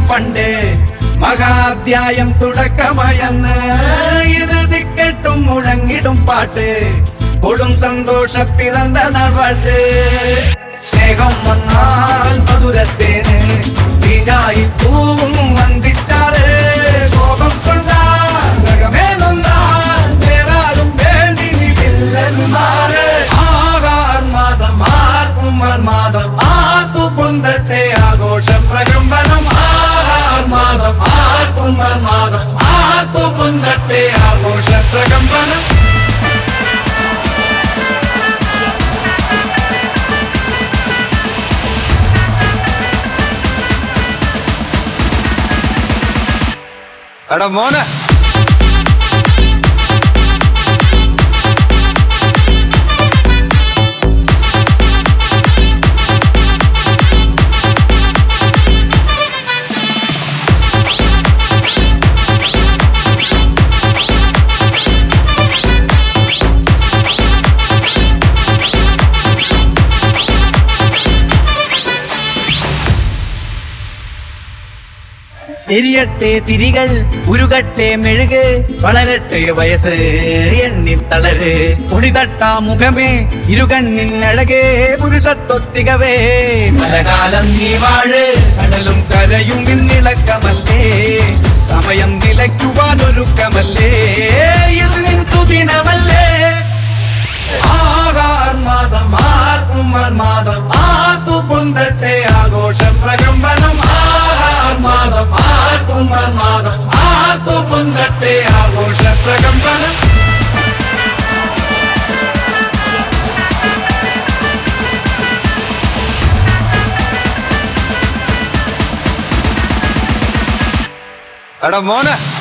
പണ്ട് മഹാധ്യായം തുടക്കമയന്ന് ഇത് ദിക്കെട്ടും മുഴങ്ങിടും പാട്ട് കൊടും സന്തോഷ പിറந்த നാൾവാഴ്ത്ത് സ്നേഹം വന്നാൽ മധുരത്തേന് തീഞ്ഞായി തൂവും വന്ദിച്ചാറ് കോപം കൊണ്ടാൽ നഖമേ നൊന്നാൽ വേറാരും വേണ്ടി വില്ലന്മാര് ആകാർ മാതം ആർക്കും മാതം ആർക്കു പൊന്തട്ടെ ആഘോഷ പ്രകമ്പനം ആകാർ മാതം ആർക്കും മാതം ആർക്കു പൊന്തട്ടെ ആഘോഷ പ്രകമ്പനം എടാ മോനെ എരിയട്ടെ തിരികൾ ഉരുകട്ടെ മെഴുക് വളരട്ടെ വയസ്സ് എണ്ണി തളര് പൊടിതട്ടാ മുഖമേ ഇരുകണ്ണിൻ അഴകേ പുരുഷത്വത്തികവേ പലകാലം നീ വാഴ് കടലും കരയും ഇന്നിളക്കമല്ലേ സമയം നിലയ്ക്കുവാൻ ഒരുക്കമല്ലേ ഇത് നിൻ സുദിനമല്ലേ ആകാർ മാതം ആർക്കും മാതം ആർക്കു പൊന്തട്ടെ ആഘോഷ പ്രകമ്പനം ആകാർ മാതം ആർക്കും മാതം ആർക്കു പൊന്തട്ടെ ആഘോഷ പ്രകമ്പനം എടാ മോനെ